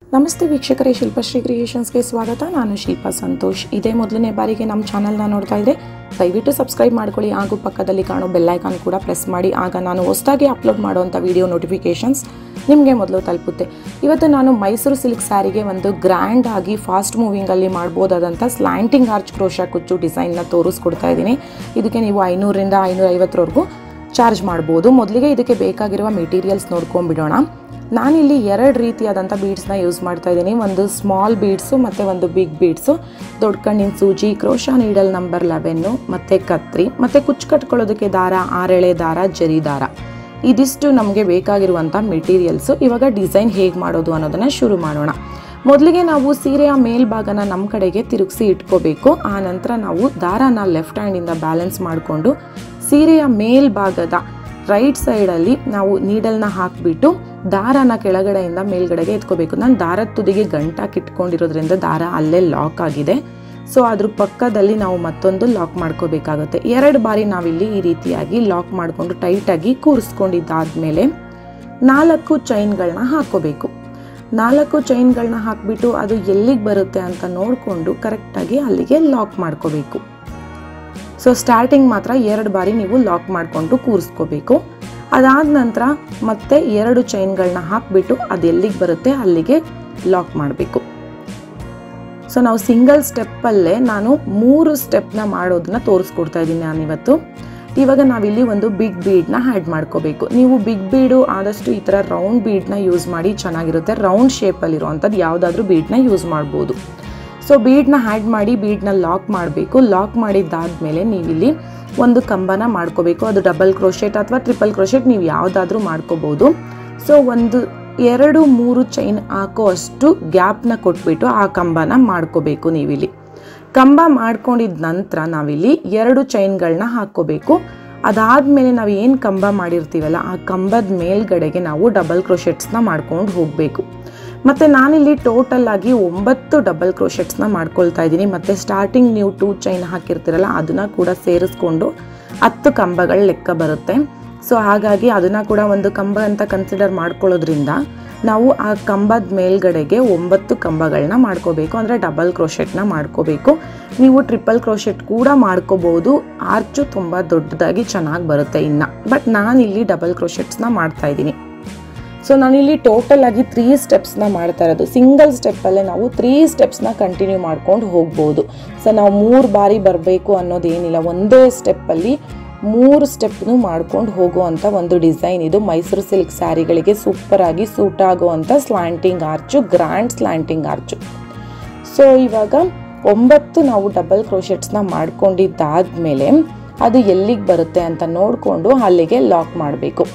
ನಮಸ್ತೆ ವೀಕ್ಷಕರೇ ಶಿಲ್ಪಶ್ರೀ ಕ್ರಿಯೇಷನ್ಸ್ಗೆ ಸ್ವಾಗತ ನಾನು ಶಿಲ್ಪಾ ಸಂತೋಷ್ ಇದೇ ಮೊದಲನೇ ಬಾರಿಗೆ ನಮ್ಮ ಚಾನಲ್ನ ನೋಡ್ತಾ ಇದ್ದೆ ದಯವಿಟ್ಟು ಸಬ್ಸ್ಕ್ರೈಬ್ ಮಾಡ್ಕೊಳ್ಳಿ ಹಾಗೂ ಪಕ್ಕದಲ್ಲಿ ಕಾಣೋ ಬೆಲ್ಲೈಕಾನ್ ಕೂಡ ಪ್ರೆಸ್ ಮಾಡಿ ಆಗ ನಾನು ಹೊಸದಾಗಿ ಅಪ್ಲೋಡ್ ಮಾಡುವಂಥ ವಿಡಿಯೋ ನೋಟಿಫಿಕೇಷನ್ಸ್ ನಿಮಗೆ ಮೊದಲು ತಲುಪುತ್ತೆ ಇವತ್ತು ನಾನು ಮೈಸೂರು ಸಿಲ್ಕ್ ಸ್ಯಾರಿಗೆ ಒಂದು ಗ್ರ್ಯಾಂಡ್ ಆಗಿ ಫಾಸ್ಟ್ ಮೂವಿಂಗಲ್ಲಿ ಮಾಡ್ಬೋದಾದಂಥ ಸ್ಲ್ಯಾಂಟಿಂಗ್ ಆರ್ಚ್ ಕ್ರೋಶ ಕುಚ್ಚು ಡಿಸೈನ್ನ ತೋರಿಸ್ಕೊಡ್ತಾ ಇದ್ದೀನಿ ಇದಕ್ಕೆ ನೀವು ಐನೂರರಿಂದ ಐನೂರ ಐವತ್ತರವರೆಗೂ ಚಾರ್ಜ್ ಮಾಡ್ಬೋದು ಮೊದಲಿಗೆ ಇದಕ್ಕೆ ಬೇಕಾಗಿರುವ ಮೆಟೀರಿಯಲ್ಸ್ ನೋಡ್ಕೊಂಡ್ಬಿಡೋಣ ನಾನಿಲ್ಲಿ ಎರಡು ರೀತಿಯಾದಂಥ ಬೀಡ್ಸ್ನ ಯೂಸ್ ಮಾಡ್ತಾ ಇದ್ದೀನಿ ಒಂದು ಸ್ಮಾಲ್ ಬೀಡ್ಸು ಮತ್ತು ಒಂದು ಬಿಗ್ ಬೀಡ್ಸು ದೊಡ್ಡ ಕಣ್ಣಿನ ಸೂಜಿ ಕ್ರೋಶಾ ನೀಡಲ್ ನಂಬರ್ ಲೆವೆನ್ನು ಮತ್ತು ಕತ್ರಿ ಮತ್ತು ಕುಚ್ಚು ಕಟ್ಕೊಳ್ಳೋದಕ್ಕೆ ದಾರ ಆರೆಳೆ ದಾರ ಜರಿ ದಾರ ಇದಿಷ್ಟು ನಮಗೆ ಬೇಕಾಗಿರುವಂಥ ಮೆಟೀರಿಯಲ್ಸು ಇವಾಗ ಡಿಸೈನ್ ಹೇಗೆ ಮಾಡೋದು ಅನ್ನೋದನ್ನು ಶುರು ಮಾಡೋಣ ಮೊದಲಿಗೆ ನಾವು ಸೀರೆಯ ಮೇಲ್ಭಾಗನ ನಮ್ಮ ಕಡೆಗೆ ತಿರುಗಿಸಿ ಇಟ್ಕೋಬೇಕು ಆ ನಂತರ ನಾವು ದಾರಾನ ಲೆಫ್ಟ್ ಹ್ಯಾಂಡಿಂದ ಬ್ಯಾಲೆನ್ಸ್ ಮಾಡಿಕೊಂಡು ಸೀರೆಯ ಮೇಲ್ಭಾಗದ ರೈಟ್ ಸೈಡಲ್ಲಿ ನಾವು ನೀಡಲ್ನ ಹಾಕಿಬಿಟ್ಟು ದಾರನ ಕೆಳಗಡೆಯಿಂದ ಮೇಲ್ಗಡೆಗೆ ಎತ್ಕೋಬೇಕು ನಾನು ದಾರದ ತುದಿಗೆ ಗಂಟಾಕಿ ಇಟ್ಕೊಂಡಿರೋದ್ರಿಂದ ದಾರ ಅಲ್ಲೇ ಲಾಕ್ ಆಗಿದೆ ಸೊ ಅದ್ರ ಪಕ್ಕದಲ್ಲಿ ನಾವು ಮತ್ತೊಂದು ಲಾಕ್ ಮಾಡ್ಕೋಬೇಕಾಗುತ್ತೆ ಎರಡು ಬಾರಿ ನಾವಿಲ್ಲಿ ಈ ರೀತಿಯಾಗಿ ಲಾಕ್ ಮಾಡಿಕೊಂಡು ಟೈಟಾಗಿ ಕೂರಿಸ್ಕೊಂಡಿದ್ದಾದ್ಮೇಲೆ ನಾಲ್ಕು ಚೈನ್ಗಳನ್ನ ಹಾಕೋಬೇಕು ನಾಲ್ಕು ಚೈನ್ಗಳನ್ನ ಹಾಕಿಬಿಟ್ಟು ಅದು ಎಲ್ಲಿಗೆ ಬರುತ್ತೆ ಅಂತ ನೋಡಿಕೊಂಡು ಕರೆಕ್ಟಾಗಿ ಅಲ್ಲಿಗೆ ಲಾಕ್ ಮಾಡ್ಕೋಬೇಕು ಸೊ ಸ್ಟಾರ್ಟಿಂಗ್ ಮಾತ್ರ ಎರಡು ಬಾರಿ ನೀವು ಲಾಕ್ ಮಾಡಿಕೊಂಡು ಕೂರಿಸ್ಕೋಬೇಕು ಅದಾದ ನಂತರ ಮತ್ತೆ ಎರಡು ಚೈನ್ಗಳನ್ನ ಹಾಕಿಬಿಟ್ಟು ಅದು ಎಲ್ಲಿಗೆ ಬರುತ್ತೆ ಅಲ್ಲಿಗೆ ಲಾಕ್ ಮಾಡಬೇಕು ಸೊ ನಾವು ಸಿಂಗಲ್ ಸ್ಟೆಪ್ಪಲ್ಲೇ ನಾನು ಮೂರು ಸ್ಟೆಪ್ನ ಮಾಡೋದನ್ನ ತೋರಿಸ್ಕೊಡ್ತಾ ಇದ್ದೀನಿ ನಾನಿವತ್ತು ಇವಾಗ ನಾವಿಲ್ಲಿ ಒಂದು ಬಿಗ್ ಬೀಡ್ನ ಹ್ಯಾಡ್ ಮಾಡ್ಕೋಬೇಕು ನೀವು ಬಿಗ್ ಬೀಡು ಆದಷ್ಟು ಈ ಥರ ರೌಂಡ್ ಬೀಡ್ನ ಯೂಸ್ ಮಾಡಿ ಚೆನ್ನಾಗಿರುತ್ತೆ ರೌಂಡ್ ಶೇಪಲ್ಲಿರುವಂಥದ್ದು ಯಾವುದಾದ್ರೂ ಬೀಡ್ನ ಯೂಸ್ ಮಾಡ್ಬೋದು ಸೊ ಬೀಡ್ನ ಹ್ಯಾಡ್ ಮಾಡಿ ಬೀಡ್ನ ಲಾಕ್ ಮಾಡಬೇಕು ಲಾಕ್ ಮಾಡಿದ್ದಾದಮೇಲೆ ನೀವಿಲ್ಲಿ ಒಂದು ಕಂಬನ ಮಾಡ್ಕೋಬೇಕು ಅದು ಡಬಲ್ ಕ್ರೋಶೆಟ್ ಅಥವಾ ಟ್ರಿಪಲ್ ಕ್ರೋಶೆಟ್ ನೀವು ಯಾವುದಾದ್ರೂ ಮಾಡ್ಕೋಬೋದು ಸೊ ಒಂದು ಎರಡು ಮೂರು ಚೈನ್ ಹಾಕೋ ಅಷ್ಟು ಗ್ಯಾಪ್ನ ಕೊಟ್ಬಿಟ್ಟು ಆ ಕಂಬನ ಮಾಡ್ಕೋಬೇಕು ನೀವಿಲ್ಲಿ ಕಂಬ ಮಾಡ್ಕೊಂಡಿದ ನಂತರ ನಾವಿಲ್ಲಿ ಎರಡು ಚೈನ್ಗಳನ್ನ ಹಾಕ್ಕೋಬೇಕು ಅದಾದಮೇಲೆ ನಾವು ಏನು ಕಂಬ ಮಾಡಿರ್ತೀವಲ್ಲ ಆ ಕಂಬದ ಮೇಲ್ಗಡೆಗೆ ನಾವು ಡಬಲ್ ಕ್ರೋಶೆಟ್ಸ್ನ ಮಾಡ್ಕೊಂಡು ಹೋಗಬೇಕು ಮತ್ತು ನಾನಿಲ್ಲಿ ಟೋಟಲ್ ಆಗಿ ಒಂಬತ್ತು ಡಬಲ್ ಕ್ರೋಶೆಟ್ಸ್ನ ಮಾಡ್ಕೊಳ್ತಾ ಇದ್ದೀನಿ ಮತ್ತು ಸ್ಟಾರ್ಟಿಂಗ್ ನೀವು ಟೂ ಚೈನ್ ಹಾಕಿರ್ತೀರಲ್ಲ ಅದನ್ನು ಕೂಡ ಸೇರಿಸ್ಕೊಂಡು ಹತ್ತು ಕಂಬಗಳ ಲೆಕ್ಕ ಬರುತ್ತೆ ಸೊ ಹಾಗಾಗಿ ಅದನ್ನು ಕೂಡ ಒಂದು ಕಂಬ ಅಂತ ಕನ್ಸಿಡರ್ ಮಾಡ್ಕೊಳ್ಳೋದ್ರಿಂದ ನಾವು ಆ ಕಂಬದ ಮೇಲ್ಗಡೆಗೆ ಒಂಬತ್ತು ಕಂಬಗಳನ್ನ ಮಾಡ್ಕೋಬೇಕು ಅಂದರೆ ಡಬಲ್ ಕ್ರೋಶೆಟ್ನ ಮಾಡ್ಕೋಬೇಕು ನೀವು ಟ್ರಿಪಲ್ ಕ್ರೋಶೆಟ್ ಕೂಡ ಮಾಡ್ಕೋಬೋದು ಆರ್ಚು ತುಂಬ ದೊಡ್ಡದಾಗಿ ಚೆನ್ನಾಗಿ ಬರುತ್ತೆ ಇನ್ನು ಬಟ್ ನಾನಿಲ್ಲಿ ಡಬಲ್ ಕ್ರೋಶೆಟ್ಸ್ನ ಮಾಡ್ತಾ ಇದ್ದೀನಿ ಸೊ ನಾನಿಲ್ಲಿ ಟೋಟಲ್ ಆಗಿ ತ್ರೀ ಸ್ಟೆಪ್ಸ್ನ ಮಾಡ್ತಾ ಇರೋದು ಸಿಂಗಲ್ ಸ್ಟೆಪ್ಪಲ್ಲೇ ನಾವು ತ್ರೀ ಸ್ಟೆಪ್ಸ್ನ ಕಂಟಿನ್ಯೂ ಮಾಡ್ಕೊಂಡು ಹೋಗ್ಬೋದು ಸೊ ನಾವು ಮೂರು ಬಾರಿ ಬರಬೇಕು ಅನ್ನೋದೇನಿಲ್ಲ ಒಂದೇ ಸ್ಟೆಪ್ಪಲ್ಲಿ ಮೂರು ಸ್ಟೆಪ್ನು ಮಾಡ್ಕೊಂಡು ಹೋಗುವಂಥ ಒಂದು ಡಿಸೈನ್ ಇದು ಮೈಸೂರು ಸಿಲ್ಕ್ ಸ್ಯಾರಿಗಳಿಗೆ ಸೂಪರಾಗಿ ಸೂಟ್ ಆಗುವಂಥ slanting arch grand slanting arch so ಇವಾಗ ಒಂಬತ್ತು ನಾವು ಡಬಲ್ ಕ್ರೋಶೆಟ್ಸ್ನ ಮಾಡ್ಕೊಂಡಿದ್ದಾದ್ಮೇಲೆ ಅದು ಎಲ್ಲಿಗೆ ಬರುತ್ತೆ ಅಂತ ನೋಡಿಕೊಂಡು ಅಲ್ಲಿಗೆ ಲಾಕ್ ಮಾಡಬೇಕು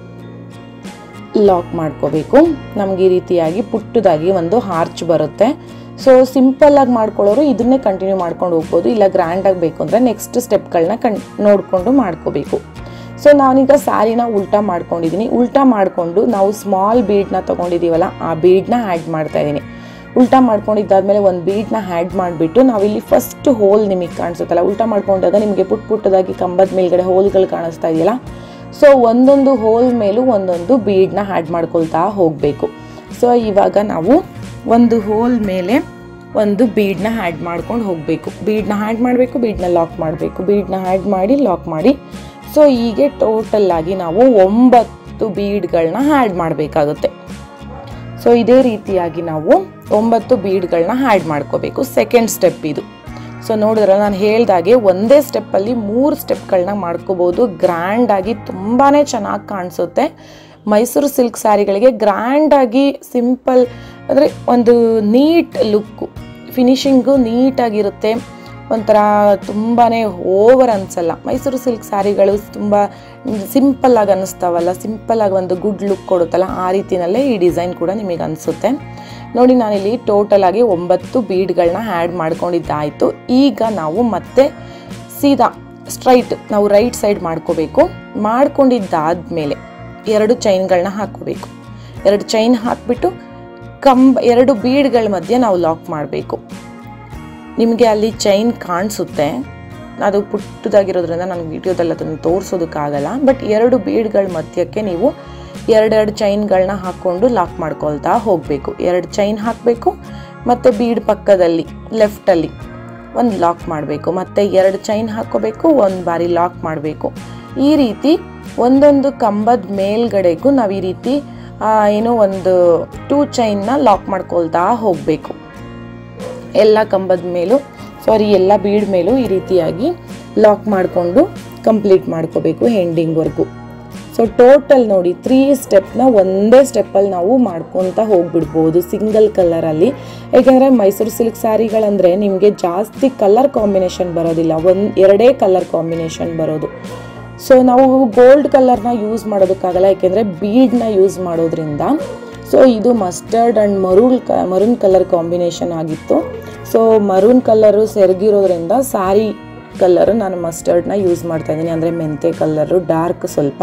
ಲಾಕ್ ಮಾಡ್ಕೋಬೇಕು ನಮ್ಗೆ ಈ ರೀತಿಯಾಗಿ ಪುಟ್ಟದಾಗಿ ಒಂದು ಹಾರ್ಚ್ ಬರುತ್ತೆ ಸೊ ಸಿಂಪಲ್ಲಾಗಿ ಮಾಡ್ಕೊಳ್ಳೋರು ಇದನ್ನೇ ಕಂಟಿನ್ಯೂ ಮಾಡ್ಕೊಂಡು ಹೋಗ್ಬೋದು ಇಲ್ಲ ಗ್ರ್ಯಾಂಡಾಗಿ ಬೇಕು ಅಂದರೆ ನೆಕ್ಸ್ಟ್ ಸ್ಟೆಪ್ಗಳನ್ನ ಕಣ್ ನೋಡಿಕೊಂಡು ಮಾಡ್ಕೋಬೇಕು ಸೊ ನಾನೀಗ ಸ್ಯಾರಿನ ಉಲ್ಟಾ ಮಾಡ್ಕೊಂಡಿದ್ದೀನಿ ಉಲ್ಟಾ ಮಾಡಿಕೊಂಡು ನಾವು ಸ್ಮಾಲ್ ಬೀಡ್ನ ತೊಗೊಂಡಿದ್ದೀವಲ್ಲ ಆ ಬೀಡ್ನ ಆ್ಯಡ್ ಮಾಡ್ತಾ ಇದ್ದೀನಿ ಉಲ್ಟಾ ಮಾಡ್ಕೊಂಡಿದ್ದಾದ್ಮೇಲೆ ಒಂದು ಬೀಡ್ನ ಹ್ಯಾಡ್ ಮಾಡಿಬಿಟ್ಟು ನಾವಿಲ್ಲಿ ಫಸ್ಟ್ ಹೋಲ್ ನಿಮಗೆ ಕಾಣಿಸುತ್ತಲ್ಲ ಉಲ್ಟಾ ಮಾಡ್ಕೊಂಡಾಗ ನಿಮಗೆ ಪುಟ್ ಪುಟ್ಟದಾಗಿ ಕಂಬದ ಮೇಲ್ಗಡೆ ಹೋಲ್ಗಳು ಕಾಣಿಸ್ತಾ ಇದೆಯಲ್ಲ ಸೊ ಒಂದೊಂದು ಹೋಲ್ ಮೇಲೂ ಒಂದೊಂದು ಬೀಡ್ನ ಹ್ಯಾಡ್ ಮಾಡ್ಕೊಳ್ತಾ ಹೋಗಬೇಕು ಸೊ ಇವಾಗ ನಾವು ಒಂದು ಹೋಲ್ ಮೇಲೆ ಒಂದು ಬೀಡ್ನ ಹ್ಯಾಡ್ ಮಾಡ್ಕೊಂಡು ಹೋಗಬೇಕು ಬೀಡ್ನ ಹ್ಯಾಡ್ ಮಾಡಬೇಕು ಬೀಡ್ನ ಲಾಕ್ ಮಾಡಬೇಕು ಬೀಡ್ನ ಹ್ಯಾಡ್ ಮಾಡಿ ಲಾಕ್ ಮಾಡಿ ಸೊ ಹೀಗೆ ಟೋಟಲ್ ಆಗಿ ನಾವು ಒಂಬತ್ತು ಬೀಡ್ಗಳನ್ನ ಹ್ಯಾಡ್ ಮಾಡಬೇಕಾಗುತ್ತೆ ಸೊ ಇದೇ ರೀತಿಯಾಗಿ ನಾವು ಒಂಬತ್ತು ಬೀಡ್ಗಳನ್ನ ಹ್ಯಾಡ್ ಮಾಡ್ಕೋಬೇಕು ಸೆಕೆಂಡ್ ಸ್ಟೆಪ್ ಇದು ಸೊ ನೋಡಿದ್ರೆ ನಾನು ಹೇಳ್ದಾಗೆ ಒಂದೇ ಸ್ಟೆಪ್ಪಲ್ಲಿ ಮೂರು ಸ್ಟೆಪ್ಗಳನ್ನ ಮಾಡ್ಕೋಬೋದು ಗ್ರ್ಯಾಂಡಾಗಿ ತುಂಬಾ ಚೆನ್ನಾಗಿ ಕಾಣಿಸುತ್ತೆ ಮೈಸೂರು ಸಿಲ್ಕ್ ಸ್ಯಾರಿಗಳಿಗೆ ಗ್ರ್ಯಾಂಡಾಗಿ ಸಿಂಪಲ್ ಅಂದರೆ ಒಂದು ನೀಟ್ ಲುಕ್ಕು ಫಿನಿಶಿಂಗು ನೀಟಾಗಿರುತ್ತೆ ಒಂಥರ ತುಂಬಾ ಓವರ್ ಅನಿಸಲ್ಲ ಮೈಸೂರು ಸಿಲ್ಕ್ ಸ್ಯಾರಿಗಳು ತುಂಬ ಸಿಂಪಲ್ಲಾಗಿ ಅನ್ನಿಸ್ತಾವಲ್ಲ ಸಿಂಪಲ್ಲಾಗಿ ಒಂದು ಗುಡ್ ಲುಕ್ ಕೊಡುತ್ತಲ್ಲ ಆ ರೀತಿಯಲ್ಲೇ ಈ ಡಿಸೈನ್ ಕೂಡ ನಿಮಗೆ ಅನಿಸುತ್ತೆ ನೋಡಿ ನಾನಿಲ್ಲಿ ಟೋಟಲ್ ಆಗಿ ಒಂಬತ್ತು ಬೀಡ್ಗಳನ್ನ ಆ್ಯಡ್ ಮಾಡ್ಕೊಂಡಿದ್ದಾಯಿತು ಈಗ ನಾವು ಮತ್ತೆ ಸೀದಾ ಸ್ಟ್ರೈಟ್ ನಾವು ರೈಟ್ ಸೈಡ್ ಮಾಡ್ಕೋಬೇಕು ಮಾಡ್ಕೊಂಡಿದ್ದಾದಮೇಲೆ ಎರಡು ಚೈನ್ಗಳನ್ನ ಹಾಕ್ಕೋಬೇಕು ಎರಡು ಚೈನ್ ಹಾಕ್ಬಿಟ್ಟು ಕಂಬ ಎರಡು ಬೀಡ್ಗಳ ಮಧ್ಯೆ ನಾವು ಲಾಕ್ ಮಾಡಬೇಕು ನಿಮಗೆ ಅಲ್ಲಿ ಚೈನ್ ಕಾಣಿಸುತ್ತೆ ಅದು ಪುಟ್ಟದಾಗಿರೋದ್ರಿಂದ ನನಗೆ ವಿಡಿಯೋದಲ್ಲಿ ಅದನ್ನು ತೋರಿಸೋದಕ್ಕಾಗಲ್ಲ ಬಟ್ ಎರಡು ಬೀಡ್ಗಳ ಮಧ್ಯಕ್ಕೆ ನೀವು ಎರಡೆರಡು ಚೈನ್ಗಳನ್ನ ಹಾಕ್ಕೊಂಡು ಲಾಕ್ ಮಾಡ್ಕೊಳ್ತಾ ಹೋಗಬೇಕು ಎರಡು ಚೈನ್ ಹಾಕಬೇಕು ಮತ್ತು ಬೀಡ್ ಪಕ್ಕದಲ್ಲಿ ಲೆಫ್ಟಲ್ಲಿ ಒಂದು ಲಾಕ್ ಮಾಡಬೇಕು ಮತ್ತು ಎರಡು ಚೈನ್ ಹಾಕ್ಕೋಬೇಕು ಒಂದು ಬಾರಿ ಲಾಕ್ ಮಾಡಬೇಕು ಈ ರೀತಿ ಒಂದೊಂದು ಕಂಬದ ಮೇಲ್ಗಡೆಗೂ ನಾವು ಈ ರೀತಿ ಆ, ಏನೋ ಒಂದು ಟೂ ಚೈನ್ನ ಲಾಕ್ ಮಾಡ್ಕೊಳ್ತಾ ಹೋಗಬೇಕು ಎಲ್ಲ ಕಂಬದ ಮೇಲೂ ಸಾರಿ ಎಲ್ಲ ಬೀಡ್ ಮೇಲೂ ಈ ರೀತಿಯಾಗಿ ಲಾಕ್ ಮಾಡಿಕೊಂಡು ಕಂಪ್ಲೀಟ್ ಮಾಡ್ಕೋಬೇಕು ಎಂಡಿಂಗ್ವರೆಗೂ ಸೊ ಟೋಟಲ್ ನೋಡಿ ತ್ರೀ ಸ್ಟೆಪ್ನ ಒಂದೇ ಸ್ಟೆಪ್ಪಲ್ಲಿ ನಾವು ಮಾಡ್ಕೊತ ಹೋಗ್ಬಿಡ್ಬೋದು ಸಿಂಗಲ್ ಕಲರಲ್ಲಿ ಏಕೆಂದರೆ ಮೈಸೂರು ಸಿಲ್ಕ್ ಸ್ಯಾರಿಗಳಂದರೆ ನಿಮಗೆ ಜಾಸ್ತಿ ಕಲರ್ ಕಾಂಬಿನೇಷನ್ ಬರೋದಿಲ್ಲ ಒಂದು ಎರಡೇ ಕಲರ್ ಕಾಂಬಿನೇಷನ್ ಬರೋದು ಸೊ ನಾವು ಗೋಲ್ಡ್ ಕಲರ್ನ ಯೂಸ್ ಮಾಡೋದಕ್ಕಾಗಲ್ಲ ಯಾಕೆಂದರೆ ಬೀಡ್ನ ಯೂಸ್ ಮಾಡೋದ್ರಿಂದ ಸೊ ಇದು ಮಸ್ಟರ್ಡ್ ಆ್ಯಂಡ್ ಮರೂನ್ ಕ ಮರೂನ್ ಕಲರ್ ಕಾಂಬಿನೇಷನ್ ಆಗಿತ್ತು ಸೊ ಮರೂನ್ ಕಲರು ಸೆರಗಿರೋದ್ರಿಂದ ಸ್ಯಾರಿ ಕಲರ್ ನಾನು ಮಸ್ಟರ್ಡ್ನ ಯೂಸ್ ಮಾಡ್ತಾ ಇದ್ದೀನಿ ಅಂದರೆ ಮೆಂತೆ ಕಲರು ಡಾರ್ಕ್ ಸ್ವಲ್ಪ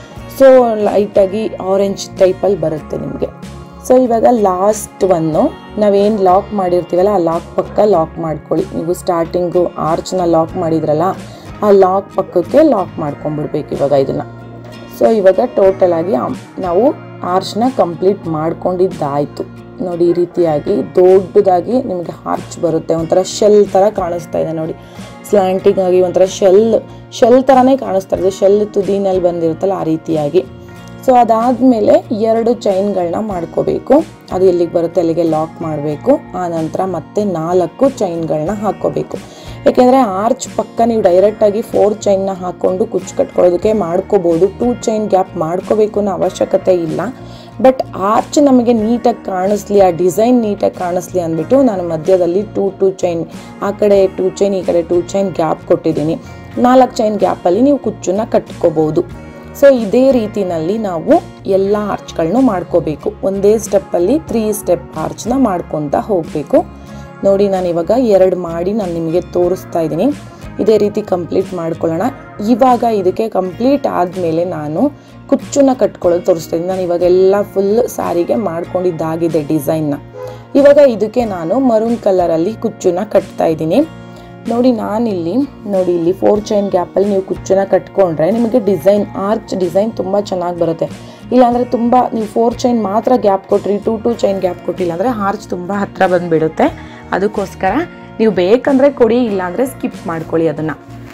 ಸೊ ಲೈಟಾಗಿ ಆರೆಂಜ್ ಟೈಪಲ್ಲಿ ಬರುತ್ತೆ ನಿಮಗೆ ಸೊ ಇವಾಗ ಲಾಸ್ಟ್ ಒನ್ನು ನಾವೇನು ಲಾಕ್ ಮಾಡಿರ್ತೀವಲ್ಲ ಆ ಲಾಕ್ ಪಕ್ಕ ಲಾಕ್ ಮಾಡ್ಕೊಳ್ಳಿ ನೀವು ಸ್ಟಾರ್ಟಿಂಗು ಆರ್ಚ್ನ ಲಾಕ್ ಮಾಡಿದ್ರಲ್ಲ ಆ ಲಾಕ್ ಪಕ್ಕಕ್ಕೆ ಲಾಕ್ ಮಾಡ್ಕೊಂಡ್ಬಿಡ್ಬೇಕು ಇವಾಗ ಇದನ್ನು ಸೊ ಇವಾಗ ಟೋಟಲ್ ಆಗಿ ಆಮ್- ನಾವು ಆರ್ಚ್ನ ಕಂಪ್ಲೀಟ್ ಮಾಡ್ಕೊಂಡಿದ್ದಾಯಿತು ನೋಡಿ ಈ ರೀತಿಯಾಗಿ ದೊಡ್ಡದಾಗಿ ನಿಮಗೆ ಆರ್ಚ್ ಬರುತ್ತೆ ಒಂಥರ ಶೆಲ್ ಥರ ಕಾಣಿಸ್ತಾ ಇದೆ ನೋಡಿ ಸ್ಲ್ಯಾಂಟಿಂಗ್ ಆಗಿ ಒಂಥರ ಶೆಲ್ ಶೆಲ್ ಥರನೇ ಕಾಣಿಸ್ತಾ ಇದೆ ಶೆಲ್ ತುದಿನಲ್ಲಿ ಬಂದಿರುತ್ತಲ್ಲ ಆ ರೀತಿಯಾಗಿ ಸೊ ಅದಾದಮೇಲೆ ಎರಡು ಚೈನ್ಗಳನ್ನ ಮಾಡ್ಕೋಬೇಕು ಅದು ಎಲ್ಲಿಗೆ ಬರುತ್ತೆ ಅಲ್ಲಿಗೆ ಲಾಕ್ ಮಾಡಬೇಕು ಆ ನಂತರ ಮತ್ತೆ ನಾಲ್ಕು ಚೈನ್ಗಳನ್ನ ಹಾಕ್ಕೋಬೇಕು ಯಾಕೆಂದರೆ ಆರ್ಚ್ ಪಕ್ಕ ನೀವು ಡೈರೆಕ್ಟಾಗಿ ಫೋರ್ ಚೈನ್ನ ಹಾಕ್ಕೊಂಡು ಕುಚ್ಚು ಕಟ್ಕೊಳ್ಳೋದಕ್ಕೆ ಮಾಡ್ಕೋಬೋದು ಟೂ ಚೈನ್ ಗ್ಯಾಪ್ ಮಾಡ್ಕೋಬೇಕು ಅನ್ನೋ ಅವಶ್ಯಕತೆ ಇಲ್ಲ ಬಟ್ ಆರ್ಚ್ ನಮಗೆ ನೀಟಾಗಿ ಕಾಣಿಸ್ಲಿ ಆ ಡಿಸೈನ್ ನೀಟಾಗಿ ಕಾಣಿಸ್ಲಿ ಅಂದ್ಬಿಟ್ಟು ನಾನು ಮಧ್ಯದಲ್ಲಿ ಟೂ ಟೂ ಚೈನ್ ಆ ಕಡೆ ಟೂ ಚೈನ್ ಈ ಕಡೆ ಟೂ ಚೈನ್ ಗ್ಯಾಪ್ ಕೊಟ್ಟಿದ್ದೀನಿ ನಾಲ್ಕು ಚೈನ್ ಗ್ಯಾಪಲ್ಲಿ ನೀವು ಕುಚ್ಚನ್ನ ಕಟ್ಕೋಬೋದು ಸೊ ಇದೇ ರೀತಿನಲ್ಲಿ ನಾವು ಎಲ್ಲ ಆರ್ಚ್ಗಳನ್ನೂ ಮಾಡ್ಕೋಬೇಕು ಒಂದೇ ಸ್ಟೆಪ್ಪಲ್ಲಿ ತ್ರೀ ಸ್ಟೆಪ್ ಆರ್ಚ್ನ ಮಾಡ್ಕೊತಾ ಹೋಗಬೇಕು ನೋಡಿ ನಾನು ಇವಾಗ ಎರಡು ಮಾಡಿ ನಾನು ನಿಮಗೆ ತೋರಿಸ್ತಾ ಇದ್ದೀನಿ ಇದೇ ರೀತಿ ಕಂಪ್ಲೀಟ್ ಮಾಡ್ಕೊಳ್ಳೋಣ ಇವಾಗ ಇದಕ್ಕೆ ಕಂಪ್ಲೀಟ್ ಆದಮೇಲೆ ನಾನು ಕುಚ್ಚನ್ನ ಕಟ್ಕೊಳ್ಳೋದು ತೋರಿಸ್ತಾ ಇದ್ದೀನಿ ನಾನು ಇವಾಗ ಎಲ್ಲ ಫುಲ್ ಸ್ಯಾರಿಗೆ ಮಾಡ್ಕೊಂಡಿದ್ದಾಗಿದೆ ಡಿಸೈನ್ನ ಇವಾಗ ಇದಕ್ಕೆ ನಾನು ಮರೂನ್ ಕಲರಲ್ಲಿ ಕುಚ್ಚನ್ನ ಕಟ್ತಾ ಇದ್ದೀನಿ ನೋಡಿ ನಾನಿಲ್ಲಿ ನೋಡಿ ಇಲ್ಲಿ ಫೋರ್ ಚೈನ್ ಗ್ಯಾಪಲ್ಲಿ ನೀವು ಕುಚ್ಚನ್ನ ಕಟ್ಕೊಂಡ್ರೆ ನಿಮಗೆ ಡಿಸೈನ್ ಆರ್ಚ್ ಡಿಸೈನ್ ತುಂಬ ಚೆನ್ನಾಗಿ ಬರುತ್ತೆ ಇಲ್ಲಾಂದರೆ ತುಂಬ ನೀವು ಫೋರ್ ಚೈನ್ ಮಾತ್ರ ಗ್ಯಾಪ್ ಕೊಟ್ರಿ ಟೂ ಟೂ ಚೈನ್ ಗ್ಯಾಪ್ ಕೊಟ್ಟಿಲ್ಲ ಅಂದರೆ ಆರ್ಚ್ ತುಂಬ ಹತ್ತಿರ ಬಂದುಬಿಡುತ್ತೆ ಅದಕ್ಕೋಸ್ಕರ ನೀವು ಬೇಕಂದರೆ ಕೊಡಿ ಇಲ್ಲಾಂದರೆ ಸ್ಕಿಪ್ ಮಾಡ್ಕೊಳ್ಳಿ ಅದನ್ನು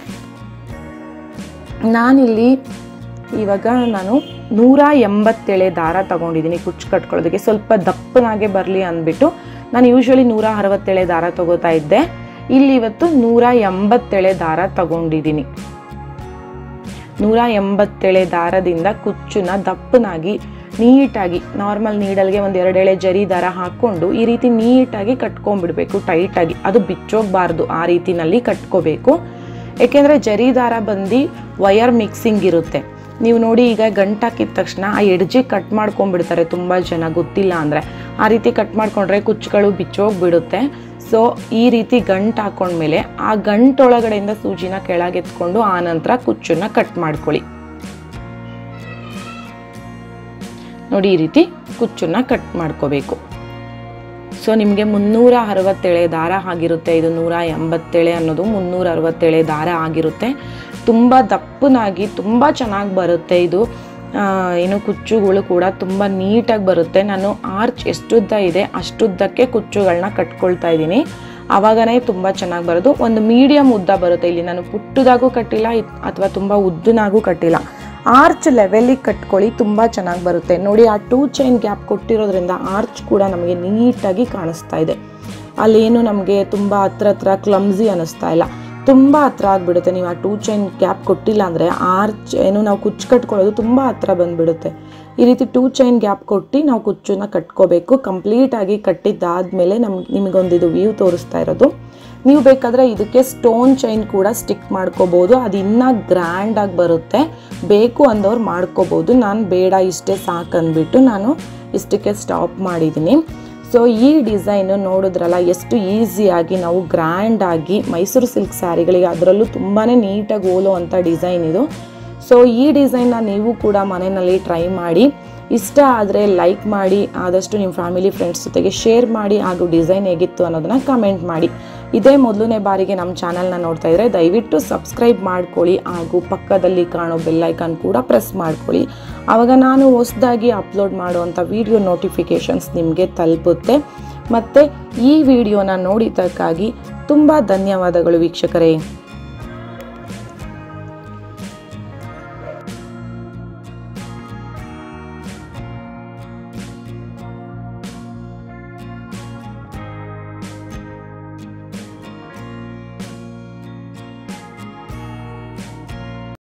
ನಾನಿಲ್ಲಿ ಇವಾಗ ನಾನು ನೂರ ಎಂಬತ್ತೇಳೆ ದಾರ ತಗೊಂಡಿದ್ದೀನಿ ಕುಚ್ಚು ಕಟ್ಕೊಳ್ಳೋದಕ್ಕೆ ಸ್ವಲ್ಪ ದಪ್ಪನಾಗೆ ಬರಲಿ ಅಂದ್ಬಿಟ್ಟು ನಾನು ಯೂಶ್ವಲಿ ನೂರ ಅರವತ್ತೇಳೆ ದಾರ ತಗೋತಾ ಇದ್ದೆ ಇಲ್ಲಿ ಇವತ್ತು ನೂರ ಎಂಬತ್ತೇಳೆ ದಾರ ತಗೊಂಡಿದ್ದೀನಿ ನೂರ ಎಂಬತ್ತೇಳೆ ದಾರದಿಂದ ಕುಚ್ಚನ್ನ ದಪ್ಪನಾಗಿ ನೀಟಾಗಿ ನಾರ್ಮಲ್ ನೀಡಲ್ಗೆ ಒಂದು ಎರಡೆಳೆ ಜರಿ ದಾರ ಹಾಕ್ಕೊಂಡು ಈ ರೀತಿ ನೀಟಾಗಿ ಕಟ್ಕೊಂಡ್ಬಿಡ್ಬೇಕು ಟೈಟಾಗಿ ಅದು ಬಿಚ್ಚೋಗ್ಬಾರ್ದು ಆ ರೀತಿನಲ್ಲಿ ಕಟ್ಕೋಬೇಕು ಏಕೆಂದರೆ ಜರಿ ದಾರ ಬಂದು ವಯರ್ ಮಿಕ್ಸಿಂಗ್ ಇರುತ್ತೆ ನೀವು ನೋಡಿ ಈಗ ಗಂಟು ಹಾಕಿದ ತಕ್ಷಣ ಆ ಎಡ್ಜಿಗೆ ಕಟ್ ಮಾಡ್ಕೊಂಡ್ಬಿಡ್ತಾರೆ ತುಂಬ ಜನ ಗೊತ್ತಿಲ್ಲ ಅಂದರೆ ಆ ರೀತಿ ಕಟ್ ಮಾಡ್ಕೊಂಡ್ರೆ ಕುಚ್ಚುಗಳು ಬಿಚ್ಚೋಗ್ಬಿಡುತ್ತೆ ಸೊ ಈ ರೀತಿ ಗಂಟು ಹಾಕೊಂಡ್ಮೇಲೆ ಆ ಗಂಟೊಳಗಡೆಯಿಂದ ಸೂಜಿನ ಕೆಳಗೆತ್ಕೊಂಡು ಆ ನಂತರ ಕುಚ್ಚನ್ನ ಕಟ್ ಮಾಡ್ಕೊಳ್ಳಿ ನೋಡಿ ಈ ರೀತಿ ಕುಚ್ಚನ್ನ ಕಟ್ ಮಾಡ್ಕೋಬೇಕು ಸೊ ನಿಮಗೆ ಮುನ್ನೂರ ಅರವತ್ತೇಳೆ ದಾರ ಆಗಿರುತ್ತೆ ಇದು ನೂರ ಎಂಬತ್ತೇಳೆ ಅನ್ನೋದು ಮುನ್ನೂರ ಅರವತ್ತೇಳೆ ದಾರ ಆಗಿರುತ್ತೆ ತುಂಬ ದಪ್ಪನಾಗಿ ತುಂಬ ಚೆನ್ನಾಗಿ ಬರುತ್ತೆ ಇದು ಆ, ಏನು ಕುಚ್ಚುಗಳು ಕೂಡ ತುಂಬ ನೀಟಾಗಿ ಬರುತ್ತೆ ನಾನು ಆರ್ಚ್ ಎಷ್ಟುದ್ದ ಇದೆ ಅಷ್ಟುದ್ದಕ್ಕೆ ಕುಚ್ಚುಗಳನ್ನ ಕಟ್ಕೊಳ್ತಾ ಇದ್ದೀನಿ ಆವಾಗನೇ ತುಂಬ ಚೆನ್ನಾಗಿ ಬರೋದು ಒಂದು ಮೀಡಿಯಮ್ ಉದ್ದ ಬರುತ್ತೆ ಇಲ್ಲಿ ನಾನು ಪುಟ್ಟದಾಗೂ ಕಟ್ಟಿಲ್ಲ ಅಥವಾ ತುಂಬ ಉದ್ದನಾಗೂ ಕಟ್ಟಿಲ್ಲ ಆರ್ಚ್ ಲೆವೆಲಿಗೆ ಕಟ್ಕೊಳ್ಳಿ ತುಂಬ ಚೆನ್ನಾಗಿ ಬರುತ್ತೆ ನೋಡಿ ಆ ಟೂ ಚೈನ್ ಗ್ಯಾಪ್ ಕೊಟ್ಟಿರೋದ್ರಿಂದ ಆರ್ಚ್ ಕೂಡ ನಮಗೆ ನೀಟಾಗಿ ಕಾಣಿಸ್ತಾ ಇದೆ ಅಲ್ಲೇನು ನಮಗೆ ತುಂಬ ಹತ್ರ ಹತ್ರ ಕ್ಲಮ್ಸಿ ಅನ್ನಿಸ್ತಾ ಇಲ್ಲ ತುಂಬ ಹತ್ರ ಆಗಿಬಿಡುತ್ತೆ ನೀವು ಆ ಟೂ ಚೈನ್ ಗ್ಯಾಪ್ ಕೊಟ್ಟಿಲ್ಲ ಅಂದರೆ ಆರ್ಚ್ ಏನು ನಾವು ಕುಚ್ಚು ಕಟ್ಕೊಳ್ಳೋದು ತುಂಬ ಹತ್ರ ಬಂದುಬಿಡುತ್ತೆ ಈ ರೀತಿ ಟೂ ಚೈನ್ ಗ್ಯಾಪ್ ಕೊಟ್ಟು ನಾವು ಕುಚ್ಚನ್ನ ಕಟ್ಕೋಬೇಕು ಕಂಪ್ಲೀಟಾಗಿ ಕಟ್ಟಿದ್ದಾದಮೇಲೆ ನಮ್ಗೆ ನಿಮಗೊಂದು ಇದು ವ್ಯೂ ತೋರಿಸ್ತಾ ಇರೋದು ನೀವು ಬೇಕಾದರೆ ಇದಕ್ಕೆ ಸ್ಟೋನ್ ಚೈನ್ ಕೂಡ ಸ್ಟಿಕ್ ಮಾಡ್ಕೋಬೋದು ಅದು ಇನ್ನೂ ಗ್ರ್ಯಾಂಡಾಗಿ ಬರುತ್ತೆ ಬೇಕು ಅಂದವ್ರು ಮಾಡ್ಕೋಬೋದು ನಾನು ಬೇಡ ಇಷ್ಟೇ ಸಾಕು ಅಂದ್ಬಿಟ್ಟು ನಾನು ಇಷ್ಟಕ್ಕೆ ಸ್ಟಾಪ್ ಮಾಡಿದ್ದೀನಿ ಸೊ ಈ ಡಿಸೈನು ನೋಡಿದ್ರಲ್ಲ ಎಷ್ಟು ಈಸಿಯಾಗಿ ನಾವು ಗ್ರ್ಯಾಂಡಾಗಿ ಮೈಸೂರು ಸಿಲ್ಕ್ ಸ್ಯಾರಿಗಳಿಗೆ ಅದರಲ್ಲೂ ತುಂಬಾ ನೀಟಾಗಿ ಹೋಲುವಂಥ ಡಿಸೈನ್ ಇದು ಸೊ ಈ ಡಿಸೈನ್ನ ನೀವು ಕೂಡ ಮನೆಯಲ್ಲಿ ಟ್ರೈ ಮಾಡಿ ಇಷ್ಟ ಆದರೆ ಲೈಕ್ ಮಾಡಿ ಆದಷ್ಟು ನಿಮ್ಮ ಫ್ಯಾಮಿಲಿ ಫ್ರೆಂಡ್ಸ್ ಜೊತೆಗೆ ಶೇರ್ ಮಾಡಿ ಹಾಗೂ ಡಿಸೈನ್ ಹೇಗಿತ್ತು ಅನ್ನೋದನ್ನ ಕಮೆಂಟ್ ಮಾಡಿ ಇದೇ ಮೊದಲನೇ ಬಾರಿಗೆ ನಮ್ಮ ಚಾನಲ್ನ ನೋಡ್ತಾ ಇದ್ದರೆ ದಯವಿಟ್ಟು ಸಬ್ಸ್ಕ್ರೈಬ್ ಮಾಡ್ಕೊಳ್ಳಿ ಹಾಗೂ ಪಕ್ಕದಲ್ಲಿ ಕಾಣೋ ಬೆಲ್ಲೈಕನ್ ಕೂಡ ಪ್ರೆಸ್ ಮಾಡ್ಕೊಳ್ಳಿ ಆವಾಗ ನಾನು ಹೊಸದಾಗಿ ಅಪ್ಲೋಡ್ ಮಾಡುವಂಥ ವಿಡಿಯೋ ನೋಟಿಫಿಕೇಷನ್ಸ್ ನಿಮಗೆ ತಲುಪುತ್ತೆ ಮತ್ತು ಈ ವಿಡಿಯೋನ ನೋಡಿದ್ದಕ್ಕಾಗಿ ತುಂಬ ಧನ್ಯವಾದಗಳು ವೀಕ್ಷಕರೇ